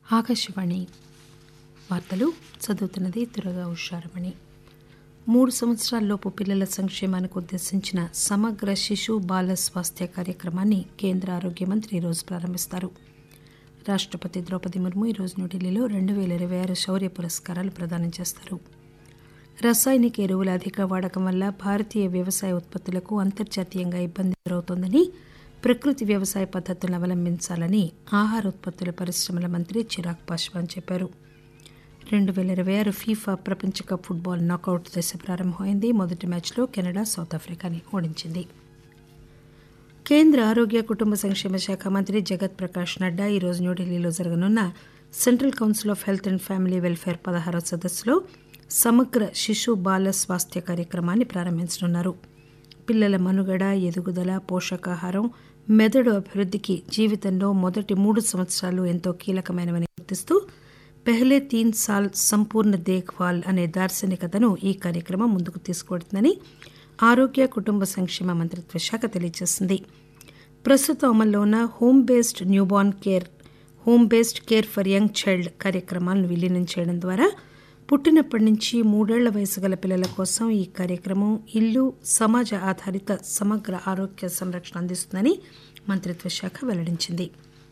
ఆకాశవాణి వార్తలు చదువుతున్నది దురగా ఉషారమణి మూడు సంవత్సరాల్లోపు పిల్లల సంక్షేమానికి ఉద్దేశించిన సమగ్ర శిశు బాల స్వాస్థ్య కార్యక్రమాన్ని కేంద్ర ఆరోగ్య మంత్రి ఈరోజు ప్రారంభిస్తారు రాష్టపతి ద్రౌపది ముర్ము ఈరోజు న్యూఢిల్లీలో రెండు పేల ఇరవై ఆరు శౌర్య పురస్కారాలు ప్రదానం చేస్తారు రసాయనిక ఎరువుల అధిక వాడకం వల్ల భారతీయ వ్యవసాయ ఉత్పత్తులకు అంతర్జాతీయంగా ఇబ్బంది ఎదురవుతోందని ప్రకృతి వ్యవసాయ పద్దతులను అవలంబించాలని ఆహార ఉత్పత్తుల పరిశ్రమల మంత్రి చిరాగ్ పాశ్వాన్ చెప్పారు రెండు పేల ఇరవై ఆరు ఫీఫా ప్రపంచ కప్ ఫుట్బాల్ నాకౌట్ దశ ప్రారంభమైంది మొదటి మ్యాచ్లో కెనడా సౌత్ ఆఫ్రికాని ఓడించింది కేంద్ర ఆరోగ్య కుటుంబ సంక్షేమ శాఖ మంత్రి జగత్ ప్రకాష్ నడ్డా ఈరోజు న్యూఢిల్లీలో జరగనున్న central council of health and family welfare పదహారవ సదస్సులో సమగ్ర శిశు బాల స్వాస్థ్య కార్యక్రమాన్ని ప్రారంభించనున్నారు పిల్లల మనుగడ ఎదుగుదల పోషకాహారం మెదడు అభివృద్ధికి జీవితంలో మొదటి మూడు సంవత్సరాలు ఎంతో కీలకమైనవని గుర్తిస్తూ పెహ్లే తీన్ సాల్ సంపూర్ణ దేఖ్వాల్ అనే దార్శనికతను ఈ కార్యక్రమం ముందుకు తీసుకువెడుతుందని ఆరోగ్య కుటుంబ సంక్షేమ మంత్రిత్వ శాఖ తెలియజేసింది ప్రస్తుతం అమల్లో ఉన్న home based newborn care home based care for young child కార్యక్రమాలను విలీనం చేయడం ద్వారా పుట్టినప్పటి నుంచి మూడేళ్ల వయసు గల పిల్లల కోసం ఈ కార్యక్రమం ఇల్లు సమాజ ఆధారిత సమగ్ర ఆరోగ్య సంరక్షణ అందిస్తుందని మంత్రిత్వ శాఖ వెల్లడించింది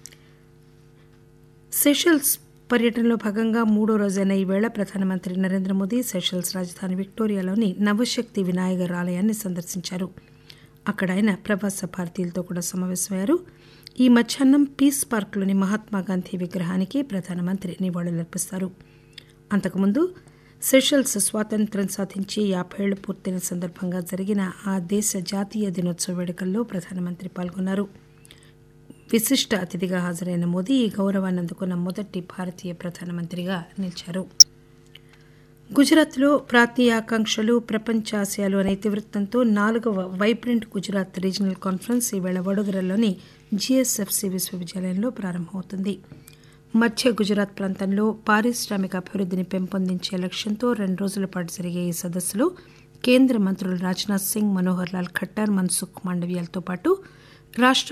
సెషల్స్ పర్యటనలో భాగంగా మూడో రోజైన ఈవేళ ప్రధానమంత్రి నరేంద్ర మోదీ సెషల్స్ రాజధాని విక్టోరియాలోని నవశక్తి వినాయగర్ ఆలయాన్ని సందర్శించారు అక్కడ ఆయన ప్రవాస భారతీయులతో కూడా సమావేశమయ్యారు ఈ మధ్యాహ్నం పీస్ పార్క్లోని మహాత్మాగాంధీ విగ్రహానికి ప్రధానమంత్రి నివాళులర్పిస్తారు అంతకుముందు సెషల్స్ స్వాతంత్ర్యం సాధించి యాభైళ్లు పూర్తయిన సందర్భంగా జరిగిన ఆ దేశ జాతీయ దినోత్సవ వేడుకల్లో ప్రధానమంత్రి పాల్గొన్నారు విశిష్ట అతిథిగా హాజరైన మోదీ ఈ గౌరవాన్ని అందుకున్న మొదటి భారతీయ ప్రధానమంత్రిగా నిలిచారు గుజరాత్లో ప్రాంతీయ ఆకాంక్షలు ప్రపంచ ఆశయాలు అనే ఇతివృత్తంతో నాలుగవ వైబ్రెంట్ గుజరాత్ రీజనల్ కాన్ఫరెన్స్ ఈవేళ వడోదరలోని జీఎస్ఎఫ్సి విశ్వవిద్యాలయంలో ప్రారంభమవుతుంది మధ్య గుజరాత్ ప్రాంతంలో పారిశ్రామిక అభివృద్ధిని పెంపొందించే లక్ష్యంతో రెండు రోజుల పాటు జరిగే ఈ సదస్సులో కేంద్ర మంత్రులు రాజ్నాథ్ సింగ్ మనోహర్ లాల్ ఖట్టర్ మన్సుఖ్ మాండవ్యాలతో పాటు రాష్ట